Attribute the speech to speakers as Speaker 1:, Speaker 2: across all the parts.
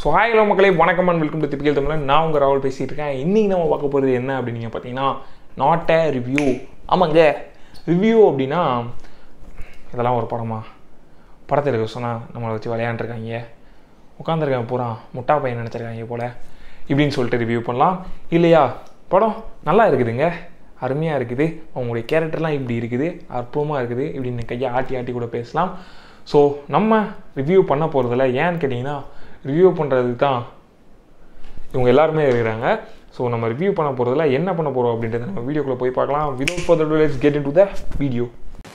Speaker 1: so hi hello மக்களே வணக்கம் and welcome to typical Tamil நான் உங்கள் ராகுல் பேசிகிட்டு இருக்கேன் இன்றைக்கி நம்ம பார்க்க போகிறது என்ன அப்படின்னு நீங்கள் பார்த்தீங்கன்னா நாட் அ ரிவ்யூ ஆமாங்க ரிவ்யூ அப்படின்னா இதெல்லாம் ஒரு படமா படத்தை எடுக்க சொன்னால் நம்மளை வச்சு விளையாண்டுருக்காங்க உட்காந்துருக்காங்க பூரா முட்டா பையன் நினச்சிருக்காங்க போல் இப்படின்னு சொல்லிட்டு ரிவ்யூ பண்ணலாம் இல்லையா படம் நல்லா இருக்குதுங்க அருமையாக இருக்குது அவங்களுடைய கேரக்டர்லாம் இப்படி இருக்குது அற்புதமாக இருக்குது இப்படின்னு கையை ஆட்டி ஆட்டி கூட பேசலாம் ஸோ நம்ம ரிவ்யூ பண்ண போகிறதில்ல ஏன்னு கேட்டிங்கன்னா ரிவ்யூ பண்ணுறதுக்கு தான் இவங்க எல்லாருமே இருக்கிறாங்க ஸோ நம்ம ரிவ்யூ பண்ண போகிறதுல என்ன பண்ண போகிறோம் அப்படின்றத நம்ம வீடியோக்குள்ளே போய் பார்க்கலாம் without further let's get into the video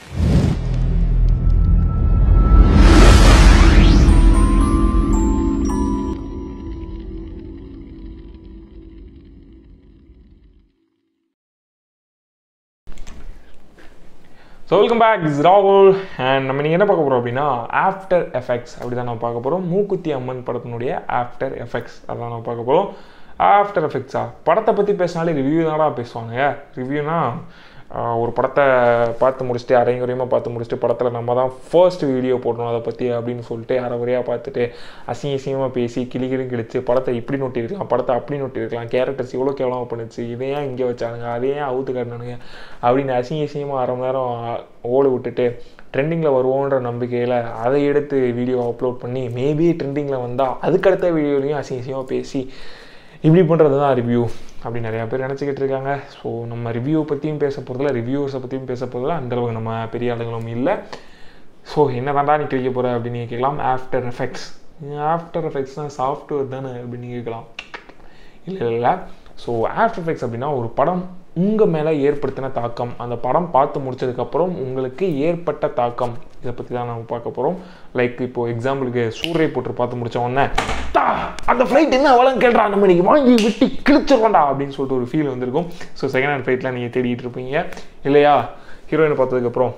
Speaker 1: so welcome back is ராகுல் அண்ட் நம்ம நீங்கள் என்ன பார்க்க போகிறோம் அப்படின்னா ஆஃப்டர் எஃபெக்ட்ஸ் அப்படி தான் நம்ம பார்க்க போகிறோம் மூக்குத்தி அம்மன் படத்தினுடைய ஆஃப்டர் எஃபெக்ட்ஸ் அதான் நம்ம பார்க்க போகிறோம் ஆஃப்டர் எஃபெக்ட்ஸா படத்தை பற்றி பேசினாலே ரிவ்யூ தானடா பேசுவாங்க ரிவ்யூனா ஒரு படத்தை பார்த்து முடிச்சுட்டு அரைங்குறையமாக பார்த்து முடிச்சுட்டு படத்தில் நம்ம தான் ஃபர்ஸ்ட் வீடியோ போடணும் அதை பற்றி அப்படின்னு சொல்லிட்டு அரைகுறையாக பார்த்துட்டு அசிங்க அசிங்கமாக பேசி கிளிகிலும் கிழிச்சு படத்தை இப்படி நோட்டிருக்கலாம் படத்தை அப்படி நோட்டிருக்கலாம் கேரக்டர்ஸ் இவ்வளோ கேவலமாக பண்ணுச்சு இதை ஏன் இங்கே வச்சானுங்க அதை ஏன் அவுத்து காட்டினானுங்க அப்படின்னு அசிங்க அசிங்கமாக அரை மணி நேரம் ஓடு விட்டுட்டு ட்ரெண்டிங்கில் வருவோன்ற நம்பிக்கையில் அதை எடுத்து வீடியோ அப்லோட் பண்ணி மேபி ட்ரெண்டிங்கில் வந்தால் அதுக்கடுத்த வீடியோலையும் அசிங்க அசிங்கமாக பேசி இப்படி பண்ணுறது தான் ரிவ்யூ அப்படி நிறையா பேர் நினச்சிக்கிட்டு இருக்காங்க ஸோ நம்ம ரிவ்யூ பற்றியும் பேச போகிறதில்ல ரிவ்யூஸை பற்றியும் பேச போகிறதில்ல அந்தளவுக்கு நம்ம பெரிய ஆளுங்களும் இல்லை ஸோ என்ன தாண்டா நீ கிழிக்க போகிற அப்படின்னு நீங்கள் கேட்கலாம் ஆஃப்டர் எஃபெக்ட்ஸ் ஆஃப்டர் எஃபெக்ட்ஸ்னால் சாஃப்ட்வேர் தானே அப்படின்னு கேட்கலாம் இல்லை இல்லை ஸோ ஆஃப்டர் எஃபெக்ட்ஸ் அப்படின்னா ஒரு படம் உங்கள் மேலே ஏற்படுத்தின தாக்கம் அந்த படம் பார்த்து முடிச்சதுக்கப்புறம் உங்களுக்கு ஏற்பட்ட தாக்கம் இதை பற்றி தான் நம்ம பார்க்க போகிறோம் லைக் இப்போது எக்ஸாம்பிளுக்கு சூரிய போட்டு பார்த்து முடிச்ச உடனே "தா, அந்த ஃப்ளைட் என்ன அவ்வளோ கேள்றா நம்ம இன்னைக்கு வாங்கி விட்டு கிழிச்சிருவோண்டா அப்படின்னு சொல்லிட்டு ஒரு ஃபீல் வந்திருக்கும் ஸோ செகண்ட் ஹேண்ட் ஃப்ளைட்லாம் நீங்கள் தேடிட்டு இருப்பீங்க இல்லையா ஹீரோயினை பார்த்ததுக்கப்புறம்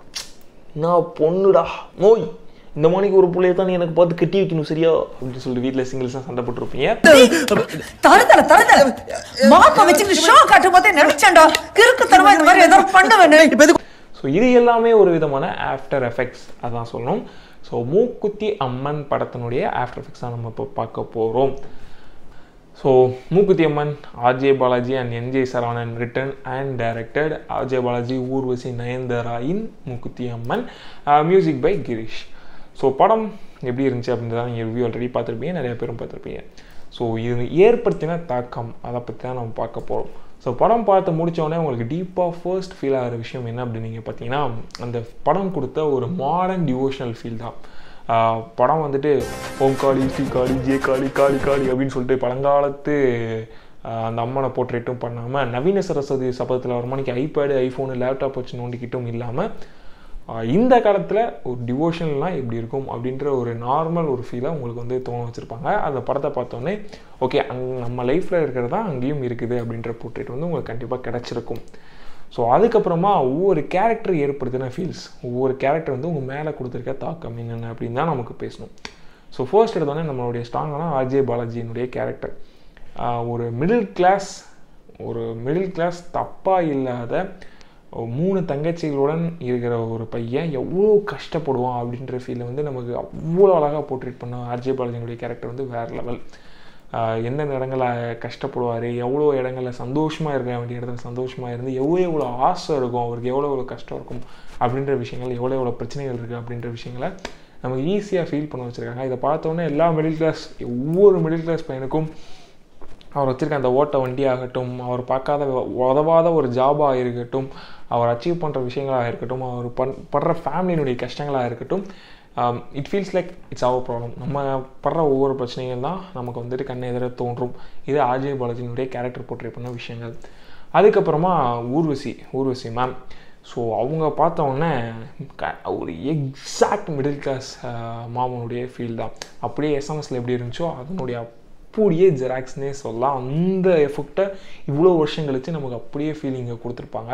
Speaker 1: நான் பொண்ணுடா மோய் இந்த மணிக்கு ஒரு பிள்ளைய தான் நீ எனக்கு பார்த்து கட்டி வைக்கணும் சரியா அப்படின்னு சொல்லிட்டு வீட்டில் சிங்கிள்ஸாக சண்டை போட்டிருப்பீங்க
Speaker 2: தருதல தருதல மாப்ப வச்சுக்கிட்டு ஷோ காட்டும் போதே நினைச்சேன்டா கிறுக்குத்தனமா இந்த மாதிரி ஏதாவது பண்ணுவேன்னு
Speaker 1: ஸோ இது எல்லாமே ஒரு விதமான ஆஃப்டர் எஃபெக்ட்ஸ் அதான் சொல்லணும் ஸோ மூக்குத்தி அம்மன் படத்தினுடைய ஆஃப்டர் எஃபெக்ட்ஸ் தான் நம்ம இப்போ பார்க்க போகிறோம் so Mookuthi Amman RJ Balaji and NJ Saravanan written and directed RJ Balaji Urvashi Nayanthara in Mookuthi Amman music by Girish so படம் எப்படி இருந்துச்சு அப்படின்றத நீங்கள் ரிவ்யூ ஆல்ரெடி பார்த்துருப்பீங்க நிறைய பேரும் பார்த்துருப்பீங்க ஸோ இது ஏற்படுத்தின தாக்கம் அதை பற்றி தான் நம்ம பார்க்க போகிறோம் ஸோ படம் பார்த்து முடிச்ச உடனே உங்களுக்கு டீப்பாக ஃபர்ஸ்ட் ஃபீல் ஆகிற விஷயம் என்ன அப்படின்னு நீங்கள் பார்த்தீங்கன்னா அந்த படம் கொடுத்த ஒரு மாடர்ன் டிவோஷனல் ஃபீல் தான் ஆஹ் படம் வந்துட்டு ஓம் காளி ஸ்ரீ காளி ஜே காளி காளி காளி அப்படின்னு சொல்லிட்டு பழங்காலத்து ஆஹ் அந்த அம்மனை போர்ட்ரேட்டும் பண்ணாமல் நவீன சரஸ்வதி சபதத்தில் ஒரு மணிக்கு ஐபேடு ஐஃபோனு லேப்டாப் வச்சு நோண்டிக்கிட்டும் இல்லாமல் ஆஹ் இந்த காலத்தில் ஒரு டிவோஷனல்லாம் எப்படி இருக்கும் அப்படின்ற ஒரு நார்மல் ஒரு ஃபீலை உங்களுக்கு வந்து தோண வச்சுருப்பாங்க அந்த படத்தை பார்த்தோன்னே ஓகே அங் நம்ம லைஃப்பில் இருக்கிறது தான் அங்கேயும் இருக்குது அப்படின்ற போர்ட்ரேட் வந்து உங்களுக்கு கண்டிப்பாக கிடச்சிருக்கும் ஸோ அதுக்கப்புறமா ஒவ்வொரு கேரக்டர் ஏற்படுத்தின ஃபீல்ஸ் ஒவ்வொரு கேரக்டர் வந்து உங்கள் மேலே கொடுத்துருக்க தாக்கம் என்னென்ன அப்படின்னு தான் நமக்கு பேசணும் ஸோ ஃபர்ஸ்ட் எடுத்தோடனே நம்மளுடைய ஸ்ட்ராங்கான அஜய் பாலாஜியினுடைய கேரக்டர் ஒரு மிடில் கிளாஸ் ஒரு மிடில் கிளாஸ் தப்பாக இல்லாத ஒரு மூணு தங்கச்சிகளுடன் இருக்கிற ஒரு பையன் எவ்வளோ கஷ்டப்படுவான் அப்படின்ற ஃபீலை வந்து நமக்கு அவ்வளோ அழகாக போர்ட்ரேட் பண்ண ஆர்ஜே பாலாஜியினுடைய கேரக்டர் வந்து வேறு லெவல் எந்தெந்த இடங்களில் கஷ்டப்படுவார் எவ்வளோ இடங்களில் சந்தோஷமாக இருக்க வேண்டிய இடத்துல சந்தோஷமாக இருந்து எவ்வளோ எவ்வளோ ஆசை இருக்கும் அவருக்கு எவ்வளோ எவ்வளோ கஷ்டம் இருக்கும் அப்படின்ற விஷயங்கள் எவ்வளோ எவ்வளோ பிரச்சனைகள் இருக்குது அப்படின்ற விஷயங்களை நமக்கு ஈஸியாக ஃபீல் பண்ண வச்சுருக்காங்க இதை பார்த்தோன்னே எல்லா மிடில் கிளாஸ் ஒவ்வொரு மிடில் கிளாஸ் பையனுக்கும் அவர் வச்சிருக்க அந்த ஓட்ட வண்டி ஆகட்டும் அவர் பார்க்காத உதவாத ஒரு ஜாபாக இருக்கட்டும் அவர் அச்சீவ் பண்ணுற விஷயங்களாக இருக்கட்டும் அவர் பண் படுற ஃபேமிலியினுடைய கஷ்டங்களாக இருக்கட்டும் it feels like it's our problem நம்ம படுற ஒவ்வொரு பிரச்சனையும் தான் நமக்கு வந்துட்டு கண்ணை எதிர தோன்றும் இது ஆர்ஜே பாலாஜினுடைய கேரக்டர் போர்ட்ரேட் பண்ண விஷயங்கள் அதுக்கப்புறமா ஊர்வசி ஊர்வசி மேம் ஸோ அவங்க பார்த்த உடனே க ஒரு எக்ஸாக்ட் மிடில் கிளாஸ் மாமனுடைய ஃபீல் தான் அப்படியே எஸ்எம்எஸில் எப்படி இருந்துச்சோ அதனுடைய அப்படியே ஜெராக்ஸ்னே சொல்லலாம் அந்த எஃபெக்டை இவ்வளோ வருஷம் கழித்து நமக்கு அப்படியே ஃபீலிங்கை கொடுத்துருப்பாங்க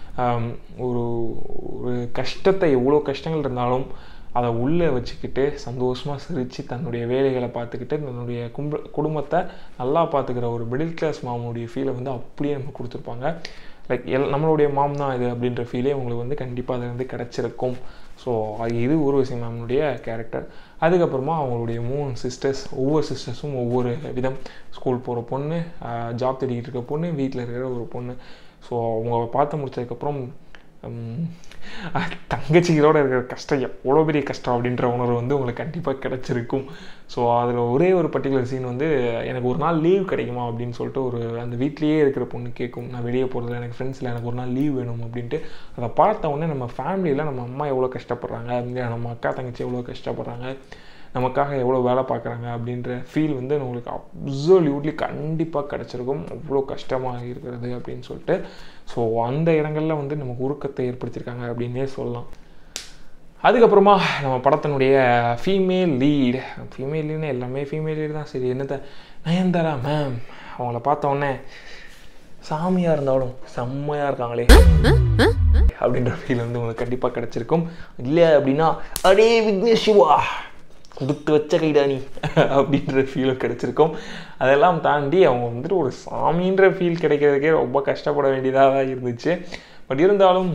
Speaker 1: ஒரு ஒரு கஷ்டத்தை எவ்வளோ கஷ்டங்கள் இருந்தாலும் அதை உள்ளே வச்சுக்கிட்டு சந்தோஷமாக சிரித்து தன்னுடைய வேலைகளை பார்த்துக்கிட்டு தன்னுடைய கும்ப குடும்பத்தை நல்லா பார்த்துக்கிற ஒரு மிடில் கிளாஸ் மாமனுடைய ஃபீலை வந்து அப்படியே நம்ம கொடுத்துருப்பாங்க லைக் எல் நம்மளுடைய மாம் தான் இது அப்படின்ற ஃபீலே உங்களுக்கு வந்து கண்டிப்பாக அது வந்து கிடச்சிருக்கும் ஸோ இது ஊர்வசி மேம்னுடைய கேரக்டர் அதுக்கப்புறமா அவங்களுடைய மூணு சிஸ்டர்ஸ் ஒவ்வொரு சிஸ்டர்ஸும் ஒவ்வொரு விதம் ஸ்கூல் போகிற பொண்ணு ஜாப் தேடிக்கிட்டு இருக்க பொண்ணு வீட்டில் இருக்கிற ஒரு பொண்ணு ஸோ அவங்க பார்த்து முடிச்சதுக்கப்புறம் உம், அஹ், தங்கச்சிகளோட இருக்கிற கஷ்டம் எவ்வளோ பெரிய கஷ்டம் அப்படின்ற உணர்வு வந்து உங்களுக்கு கண்டிப்பாக கிடச்சிருக்கும் ஸோ அதில் ஒரே ஒரு பர்டிகுலர் சீன் வந்து எனக்கு ஒரு நாள் லீவ் கிடைக்குமா அப்படின்னு சொல்லிட்டு ஒரு அந்த வீட்லேயே இருக்கிற பொண்ணு கேட்கும் நான் வெளியே போகிறதுல எனக்கு ஃப்ரெண்ட்ஸில் எனக்கு ஒரு நாள் லீவ் வேணும் அப்படின்ட்டு அதை பார்த்த உடனே நம்ம ஃபேமிலியில் நம்ம அம்மா எவ்வளோ கஷ்டப்படுறாங்க இல்ல நம்ம அக்கா தங்கச்சி எவ்வளோ கஷ்டப்படுறாங்க நமக்காக எவ்வளோ வேலை பார்க்குறாங்க அப்படின்ற ஃபீல் வந்து உங்களுக்கு அப்சல்யூட்லி கண்டிப்பாக கிடச்சிருக்கும் அவ்வளோ கஷ்டமாக இருக்கிறது அப்படின்னு சொல்லிட்டு ஸோ அந்த இடங்கள்ல வந்து நமக்கு உருக்கத்தை ஏற்படுத்தியிருக்காங்க அப்படின்னே சொல்லலாம் அதுக்கப்புறமா நம்ம படத்தினுடைய ஃபீமேல் லீட் ஃபீமேல் லீட்னு எல்லாமே ஃபீமேல் லீடு தான் சரி என்னத்த நயன்தாரா மேம் அவங்கள பார்த்த உடனே சாமியாக இருந்தாலும் செம்மையாக இருக்காங்களே அப்படின்ற ஃபீல் வந்து உங்களுக்கு கண்டிப்பாக கிடச்சிருக்கும் இல்லை அப்படின்னா அடே விக்னேஷ் சிவா கொடுத்து வச்ச கைடானி அப்படின்ற ஃபீலும் கிடச்சிருக்கும் அதெல்லாம் தாண்டி அவங்க வந்துட்டு ஒரு சாமின்ற ஃபீல் கிடைக்கிறதுக்கே ரொம்ப கஷ்டப்பட வேண்டியதாக தான் இருந்துச்சு பட் இருந்தாலும்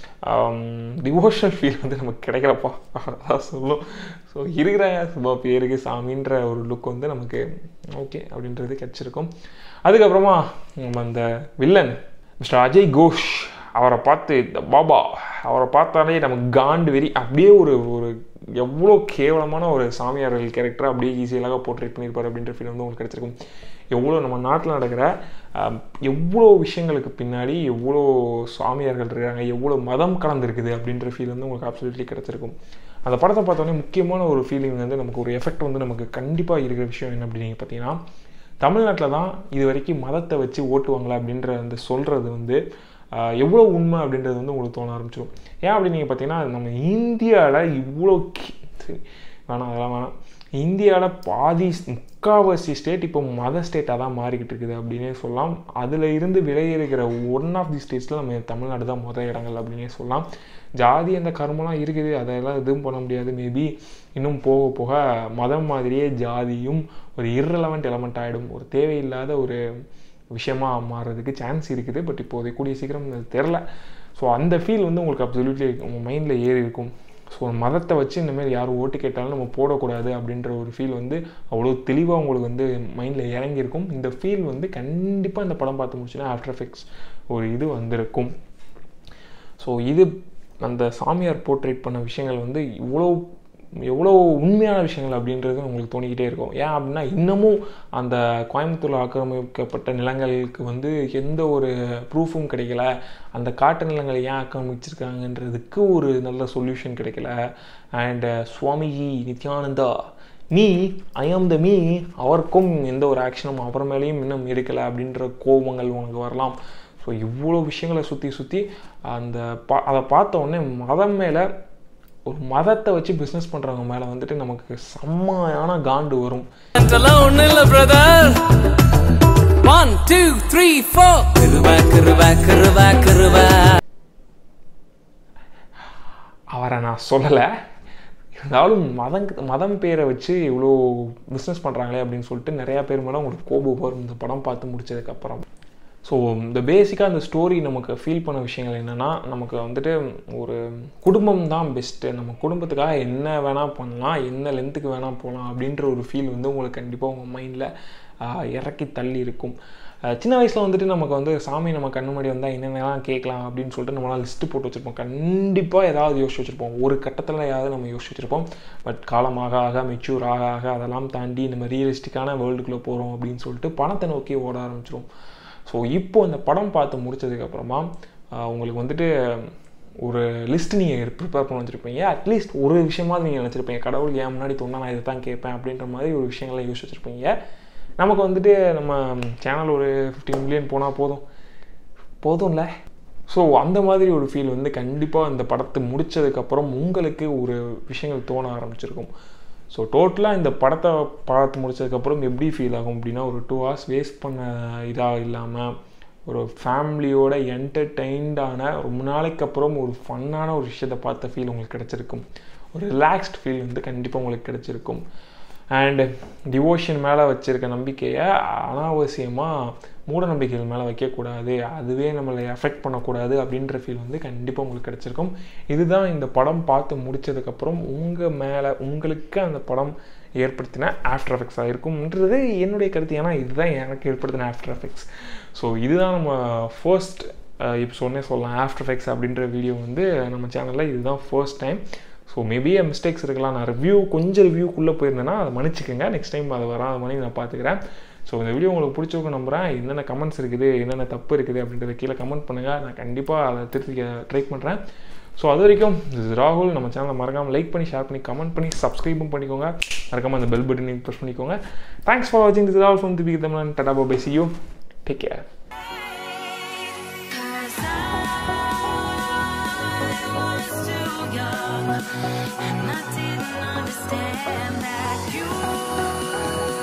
Speaker 1: டிவோஷனல் ஃபீல் வந்து நமக்கு கிடைக்கிறப்பா அதான் சொல்லும் ஸோ இருக்கிறாங்க சுபா பேருக்கு சாமின்ற ஒரு லுக் வந்து நமக்கு ஓகே அப்படின்றது கிடச்சிருக்கும் அதுக்கப்புறமா நம்ம அந்த வில்லன் மிஸ்டர் அஜய் கோஷ் அவரை பார்த்து இந்த பாபா அவரை பார்த்தாலே நமக்கு காண்டு வெறி அப்படியே ஒரு ஒரு எவ்வளோ கேவலமான ஒரு சாமியார்கள் கேரக்டர் அப்படியே ஈஸியாக போர்ட்ரேட் பண்ணியிருப்பார் அப்படின்ற ஃபீல் வந்து உங்களுக்கு கிடச்சிருக்கும் எவ்வளோ நம்ம நாட்டில் நடக்கிற ஆம், எவ்வளோ விஷயங்களுக்கு பின்னாடி எவ்வளோ சாமியார்கள் இருக்காங்க எவ்வளோ மதம் கலந்துருக்குது அப்படின்ற ஃபீல் வந்து உங்களுக்கு அப்சல்யூட்லி கிடச்சிருக்கும் அந்த படத்தை பார்த்தோன்னே முக்கியமான ஒரு ஃபீலிங் வந்து நமக்கு ஒரு எஃபெக்ட் வந்து நமக்கு கண்டிப்பாக இருக்கிற விஷயம் என்ன அப்படின்னு பார்த்தீங்கன்னா தமிழ்நாட்டில் தான் இது வரைக்கும் மதத்தை வச்சு ஓட்டுவாங்களா அப்படின்ற அந்த சொல்கிறது வந்து ஆஹ், எவ்வளோ உண்மை அப்படின்றது வந்து உங்களுக்கு தோண ஆரம்பிச்சிடும் ஏன் அப்படின்னு நீங்கள் பார்த்தீங்கன்னா நம்ம இந்தியாவில் இவ்வளோ கி- சரி வேணாம் அதெல்லாம் வேணாம் இந்தியாவில் பாதி முக்காவாசி ஸ்டேட் இப்போ மத ஸ்டேட்டாக தான் மாறிக்கிட்டு இருக்குது அப்படின்னே சொல்லலாம் அதில் இருந்து விலகி இருக்கிற ஒன் ஆஃப் தி ஸ்டேட்ஸில் நம்ம தமிழ்நாடு தான் முதல் இடங்கள் அப்படின்னே சொல்லலாம் ஜாதி அந்த கர்மம்லாம் இருக்குது அதெல்லாம் எதுவும் பண்ண முடியாது மேபி இன்னும் போக போக மதம் மாதிரியே ஜாதியும் ஒரு irrelevant எலமெண்ட் ஆகிடும் ஒரு தேவையில்லாத ஒரு விஷயமா மாறுறதுக்கு சான்ஸ் இருக்குது பட் இப்போதை கூடிய சீக்கிரம் அது தெரில ஸோ அந்த ஃபீல் வந்து உங்களுக்கு அப்சல்யூட்லி உங்கள் மைண்டில் ஏறி இருக்கும் ஸோ மதத்தை வச்சு இந்தமாரி யாரும் ஓட்டு கேட்டாலும் நம்ம போடக்கூடாது அப்படின்ற ஒரு ஃபீல் வந்து அவ்வளோ தெளிவாக உங்களுக்கு வந்து மைண்டில் இறங்கியிருக்கும் இந்த ஃபீல் வந்து கண்டிப்பாக இந்த படம் பார்த்து முடிச்சுன்னா ஆஃப்டர் எஃபெக்ட்ஸ் ஒரு இது வந்திருக்கும் ஸோ இது அந்த சாமியார் போர்ட்ரேட் பண்ண விஷயங்கள் வந்து இவ்வளோ எவ்வளோ உண்மையான விஷயங்கள் அப்படின்றது உங்களுக்கு தோணிக்கிட்டே இருக்கும் ஏன் அப்படின்னா இன்னமும் அந்த கோயம்புத்தூரில் ஆக்கிரமிக்கப்பட்ட நிலங்களுக்கு வந்து எந்த ஒரு ப்ரூஃபும் கிடைக்கல அந்த காட்டு நிலங்களை ஏன் ஆக்கிரமிச்சிருக்காங்கன்றதுக்கு ஒரு நல்ல சொல்யூஷன் கிடைக்கல அண்ட் சுவாமிஜி நித்யானந்தா நீ ஐ ஆம் த மீ அவருக்கும் எந்த ஒரு ஆக்ஷனும் அப்புறமேலேயும் இன்னும் எடுக்கலை அப்படின்ற கோபங்கள் உனக்கு வரலாம் ஸோ இவ்வளோ விஷயங்களை சுற்றி சுற்றி அந்த பா அதை பார்த்த உடனே மதம் மேலே ஒரு மதத்தை வச்சு பிஸ்னஸ் பண்ணுறவங்க மேலே வந்துட்டு நமக்கு செம்மையான காண்டு வரும்
Speaker 3: இதெல்லாம் ஒண்ணு இல்ல brother one two three four கிருவா கிருவா கிருவா கிருவா
Speaker 1: அவரை நான் சொல்லலை இருந்தாலும் மதம் மதம் பேரை வச்சு இவ்வளோ பிஸ்னஸ் பண்ணுறாங்களே அப்படின்னு சொல்லிட்டு நிறையா பேர் மேலே உங்களுக்கு கோபம் வரும் இந்த படம் பார்த்து முடிச்சதுக்கப்புறம் ஸோ இந்த பேசிக்காக அந்த ஸ்டோரி நமக்கு ஃபீல் பண்ண விஷயங்கள் என்னென்னா நமக்கு வந்துட்டு ஒரு குடும்பம் தான் பெஸ்ட்டு நம்ம குடும்பத்துக்காக என்ன வேணால் பண்ணலாம் என்ன லென்த்துக்கு வேணால் போகலாம் அப்படின்ற ஒரு ஃபீல் வந்து உங்களுக்கு கண்டிப்பாக உங்கள் மைண்டில் இறக்கி தள்ளி இருக்கும் ஆஹ் சின்ன வயசில் வந்துட்டு நமக்கு வந்து சாமி நம்ம கண்ணு முன்னாடி வந்தால் என்னென்னலாம் கேட்கலாம் அப்படின்னு சொல்லிட்டு நம்மளாம் லிஸ்ட்டு போட்டு வச்சுருப்போம் கண்டிப்பாக ஏதாவது யோசிச்சு வச்சுருப்போம் ஒரு கட்டத்தில் ஏதாவது நம்ம யோசிச்சு வச்சுருப்போம் பட் காலமாக ஆக மெச்சூர் ஆக ஆக அதெல்லாம் தாண்டி நம்ம ரியலிஸ்டிக்கான வேர்ல்டுக்குள்ளே போகிறோம் அப்படின்னு சொல்லிட்டு பணத்தை நோக்கி ஓட ஆரம்பிச்சிரும் ஸோ இப்போ இந்த படம் பார்த்து முடிச்சதுக்கப்புறமா உங்களுக்கு வந்துட்டு ஒரு லிஸ்ட் நீங்கள் ப்ரிப்பேர் பண்ணி வச்சுருப்பீங்க அட்லீஸ்ட் ஒரு விஷயமாவது நீங்கள் நினச்சிருப்பீங்க கடவுள் ஏன் முன்னாடி தோணா நான் இதை தான் கேட்பேன் அப்படின்ற மாதிரி ஒரு விஷயங்களை யோசிச்சு வச்சுருப்பீங்க நமக்கு வந்துட்டு நம்ம சேனல் ஒரு ஃபிஃப்டீன் மில்லியன் போனால் போதும் போதும்ல ஸோ அந்த மாதிரி ஒரு ஃபீல் வந்து கண்டிப்பாக இந்த படத்தை முடிச்சதுக்கப்புறம் உங்களுக்கு ஒரு விஷயங்கள் தோண ஆரம்பிச்சிருக்கும் ஸோ டோட்டலாக இந்த படத்தை பார்த்து முடிச்சதுக்கப்புறம் எப்படி ஃபீல் ஆகும் அப்படின்னா ஒரு டூ ஹவர்ஸ் வேஸ்ட் பண்ண இதாக இல்லாமல் ஒரு ஃபேமிலியோட என்டர்டெயின்டான ரொம்ப நாளைக்கு அப்புறம் ஒரு ஃபன்னான ஒரு விஷயத்தை பார்த்த ஃபீல் உங்களுக்கு கிடச்சிருக்கும் ஒரு ரிலாக்ஸ்ட் ஃபீல் வந்து கண்டிப்பாக உங்களுக்கு கிடச்சிருக்கும் அண்ட் டிவோஷன் மேலே வச்சுருக்க நம்பிக்கையை அனாவசியமாக மூட நம்பிக்கைகள் மேலே வைக்கக்கூடாது அதுவே நம்மளை எஃபெக்ட் பண்ணக்கூடாது அப்படின்ற ஃபீல் வந்து கண்டிப்பாக உங்களுக்கு கிடச்சிருக்கும் இதுதான் இந்த படம் பார்த்து முடிச்சதுக்கப்புறம் உங்கள் மேலே உங்களுக்கு அந்த படம் ஏற்படுத்தின ஆஃப்டர் எஃபெக்ட்ஸாக இருக்கும்ன்றது என்னுடைய கருத்து ஏன்னா இதுதான் எனக்கு ஏற்படுத்தின ஆஃப்டர் எஃபெக்ட்ஸ் ஸோ இதுதான் நம்ம ஃபர்ஸ்ட் இப்போ சொன்னே சொல்லலாம் ஆஃப்டர் எஃபெக்ட்ஸ் அப்படின்ற வீடியோ வந்து நம்ம சேனலில் இதுதான் first time so maybe mistakes இருக்கலாம் நான் ரிவ்யூ கொஞ்சம் ரிவ்யூக்குள்ளே போயிருந்தேன்னா அதை மன்னிச்சிக்கோங்க நெக்ஸ்ட் டைம் அது வராத மாதிரி நான் பார்த்துக்கிறேன் ஸோ இந்த வீடியோ உங்களுக்கு பிடிச்சிருக்கும் நம்புகிறேன் என்னென்ன கமெண்ட்ஸ் இருக்குது என்னென்ன தப்பு இருக்குது அப்படின்றத கீழே கமெண்ட் பண்ணுங்கள் நான் கண்டிப்பாக அதை திருத்திக்க ட்ரை பண்ணுறேன் ஸோ அது வரைக்கும் this is ராகுல் நம்ம சேனலை மறக்காமல் லைக் பண்ணி ஷேர் பண்ணி கமெண்ட் பண்ணி சப்ஸ்கிரைபும் பண்ணிக்கோங்க மறக்காமல் அந்த பெல் பட்டனையும் ப்ரெஸ் பண்ணிக்கோங்க தேங்க்ஸ் ஃபார் வாட்சிங் this all from TP Tamilan tata bye see you take care
Speaker 4: Cause I was too young and I didn't understand that you